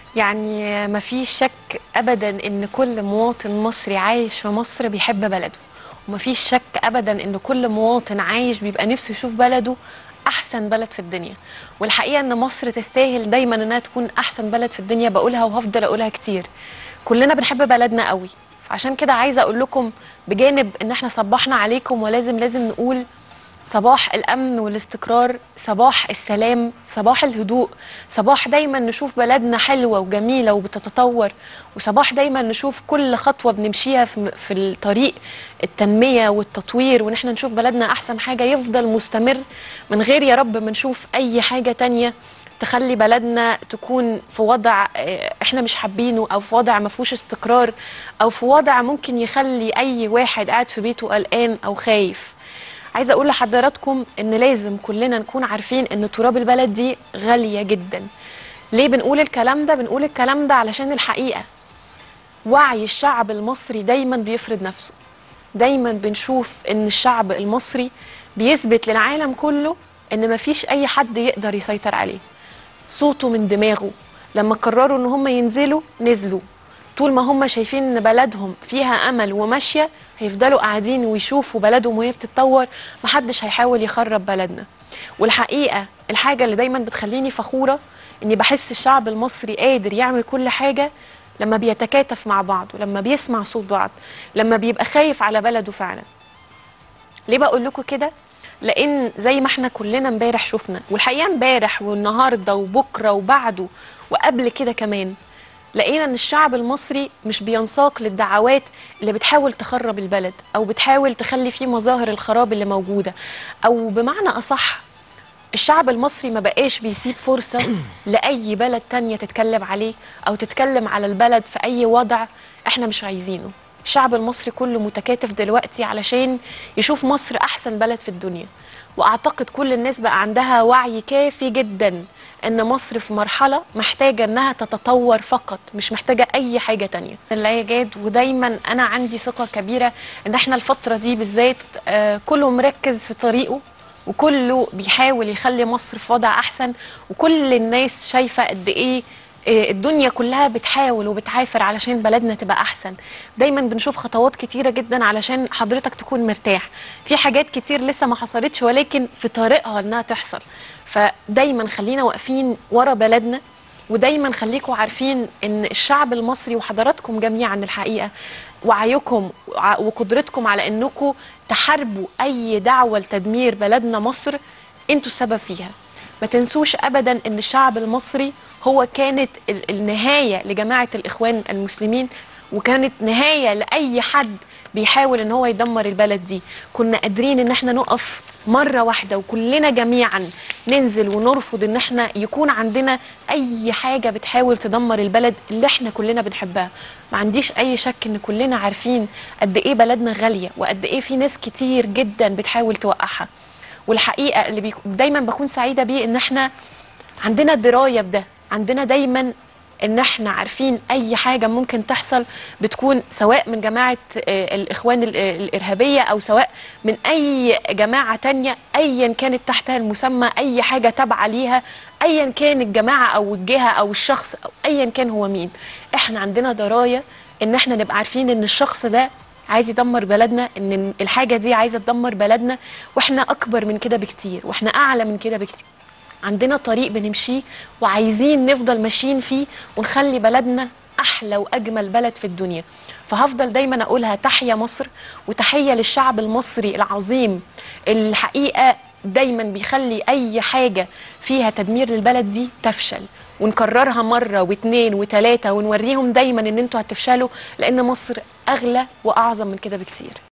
يعني ما فيش شك ابدا ان كل مواطن مصري عايش في مصر بيحب بلده وما فيش شك ابدا ان كل مواطن عايش بيبقى نفسه يشوف بلده احسن بلد في الدنيا والحقيقه ان مصر تستاهل دايما انها تكون احسن بلد في الدنيا بقولها وهفضل اقولها كتير كلنا بنحب بلدنا قوي فعشان كده عايزه اقول لكم بجانب ان احنا صبحنا عليكم ولازم لازم نقول صباح الامن والاستقرار صباح السلام صباح الهدوء صباح دايما نشوف بلدنا حلوه وجميله وبتتطور وصباح دايما نشوف كل خطوه بنمشيها في في الطريق التنميه والتطوير وان احنا نشوف بلدنا احسن حاجه يفضل مستمر من غير يا رب ما نشوف اي حاجه تانية تخلي بلدنا تكون في وضع آه، احنا مش حابينه او في وضع ما فيهوش استقرار او في وضع ممكن يخلي اي واحد قاعد في بيته قلقان او خايف عايزه اقول لحضراتكم ان لازم كلنا نكون عارفين ان تراب البلد دي غاليه جدا ليه بنقول الكلام ده بنقول الكلام ده علشان الحقيقه وعي الشعب المصري دايما بيفرض نفسه دايما بنشوف ان الشعب المصري بيثبت للعالم كله ان مفيش اي حد يقدر يسيطر عليه صوته من دماغه لما قرروا ان هم ينزلوا نزلوا طول ما هم شايفين ان بلدهم فيها امل وماشيه هيفضلوا قاعدين ويشوفوا بلدهم وهي بتتطور محدش هيحاول يخرب بلدنا والحقيقه الحاجه اللي دايما بتخليني فخوره اني بحس الشعب المصري قادر يعمل كل حاجه لما بيتكاتف مع بعض ولما بيسمع صوت بعض لما بيبقى خايف على بلده فعلا ليه بقول لكم كده لان زي ما احنا كلنا امبارح شفنا والحقيقه امبارح والنهارده وبكره وبعده وقبل كده كمان لقينا ان الشعب المصري مش بينساق للدعوات اللي بتحاول تخرب البلد او بتحاول تخلي فيه مظاهر الخراب اللي موجوده او بمعنى اصح الشعب المصري ما بقاش بيسيب فرصة لأي بلد تانية تتكلم عليه أو تتكلم على البلد في أي وضع إحنا مش عايزينه الشعب المصري كله متكاتف دلوقتي علشان يشوف مصر أحسن بلد في الدنيا وأعتقد كل الناس بقى عندها وعي كافي جدا إن مصر في مرحلة محتاجة إنها تتطور فقط مش محتاجة أي حاجة تانية لا يا جاد ودايما أنا عندي ثقة كبيرة إن إحنا الفترة دي بالذات آه، كله مركز في طريقه وكله بيحاول يخلي مصر في وضع احسن وكل الناس شايفه قد ايه إيه الدنيا كلها بتحاول وبتعافر علشان بلدنا تبقى احسن دايما بنشوف خطوات كتيره جدا علشان حضرتك تكون مرتاح في حاجات كتير لسه ما حصلتش ولكن في طريقها انها تحصل فدايما خلينا واقفين ورا بلدنا ودايما خليكم عارفين ان الشعب المصري وحضراتكم جميعا الحقيقه وعيكم وع- وقدرتكم على انكم تحاربوا اي دعوه لتدمير بلدنا مصر انتوا السبب فيها ما تنسوش ابدا ان الشعب المصري هو كانت ال- النهايه لجماعه الاخوان المسلمين وكانت نهايه لاي حد بيحاول ان هو يدمر البلد دي كنا قادرين ان احنا نقف مره واحده وكلنا جميعا ننزل ونرفض ان احنا يكون عندنا اي حاجه بتحاول تدمر البلد اللي احنا كلنا بنحبها ما عنديش اي شك ان كلنا عارفين قد ايه بلدنا غاليه وقد ايه في ناس كتير جدا بتحاول توقعها والحقيقه اللي بيك... دايما بكون سعيده بيه ان احنا عندنا درايه بده عندنا دايما ان احنا عارفين اي حاجه ممكن تحصل بتكون سواء من جماعه آه، الاخوان ال- آه، الارهابيه او سواء من اي جماعه تانية ايا كانت تحتها المسمى اي حاجه تابعه ليها ايا كان الجماعه او الجهه او الشخص او ايا كان هو مين احنا عندنا درايه ان احنا نبقى عارفين ان الشخص ده عايز يدمر بلدنا ان الحاجه دي عايزه تدمر بلدنا واحنا اكبر من كده بكتير واحنا اعلى من كده بكتير عندنا طريق بنمشيه وعايزين نفضل ماشيين فيه ونخلي بلدنا احلى واجمل بلد في الدنيا فهفضل دايما اقولها تحيا مصر وتحيه للشعب المصري العظيم الحقيقه دايما بيخلي اي حاجه فيها تدمير للبلد دي تفشل ونكررها مره واثنين وثلاثه ونوريهم دايما ان انتوا هتفشلوا لان مصر اغلى واعظم من كده بكتير